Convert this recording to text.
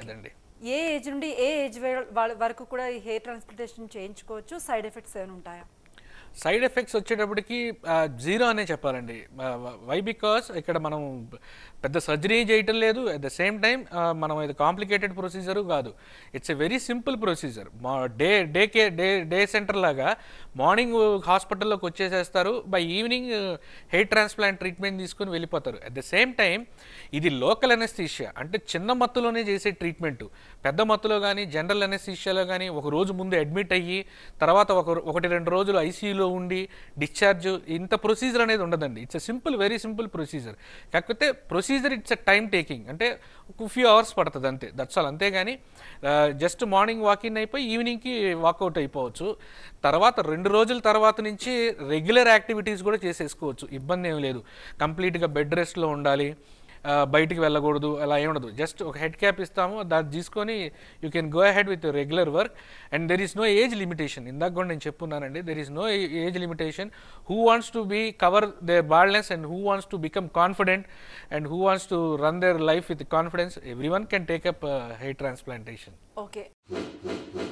అదండి ఏ ఏజ్ నుండి ఏ ఏజ్ వాళ్ళ వరకు కూడా ఈ హెయిర్ ట్రాన్స్ప్లాంటేషన్ చేయించుకోవచ్చు సైడ్ ఎఫెక్ట్స్ ఏమైనా ఉంటాయా సైడ్ ఎఫెక్ట్స్ వచ్చేటప్పటికి జీరో అనే చెప్పాలండి వై బికాస్ ఇక్కడ మనం పెద్ద సర్జరీ చేయటం లేదు అట్ ద సేమ్ టైం మనం ఇది కాంప్లికేటెడ్ ప్రొసీజర్ కాదు it's a very simple procedure మా day day care day day centre లాగా మార్నింగ్ హాస్పిటల్లోకి వచ్చేసేస్తారు by evening hair transplant treatment తీసుకుని వెళ్ళిపోతారు అట్ ద సేమ్ టైం ఇది లోకల్ అనెస్థీషియా అంటే చిన్న మత్తులోనే చేసే ట్రీట్మెంట్ పెద్ద మత్తులో కానీ జనరల్ అనెస్థీషియాలో కానీ ఒక రోజు ముందు అడ్మిట్ అయ్యి తర్వాత ఒక ఒకటి రెండు రోజులు ఐసీయూలో ఉండి డిశ్చార్జ్ ఇంత ప్రొసీజర్ అనేది ఉండదండి it's a simple very simple procedure కాకపోతే procedure it's a time taking అంటే ఒక ఫ్యూ అవర్స్ పడుతుంది అంతే దట్స్ ఆల్ అంతేగాని జస్ట్ మార్నింగ్ వాకింగ్ అయిపోయి ఈవినింగ్కి వాకౌట్ అయిపోవచ్చు తర్వాత రెండు రోజుల తర్వాత నుంచి రెగ్యులర్ యాక్టివిటీస్ కూడా చేసేసుకోవచ్చు ఇబ్బంది ఏం లేదు కంప్లీట్గా బెడ్ రెస్ట్లో ఉండాలి ఆ, బయటికి వెళ్ళకూడదు అలా ఏం ఉండదు జస్ట్ ఒక హెడ్ క్యాప్ ఇస్తాము దాన్ని తీసుకొని you can go ahead with regular work and there is no age limitation ఇందాక కూడా నేను చెప్పున్నానండి there is no age limitation who wants to be cover their baldness and who wants to become confident and who wants to run their life with confidence everyone can take up hair transplantation okay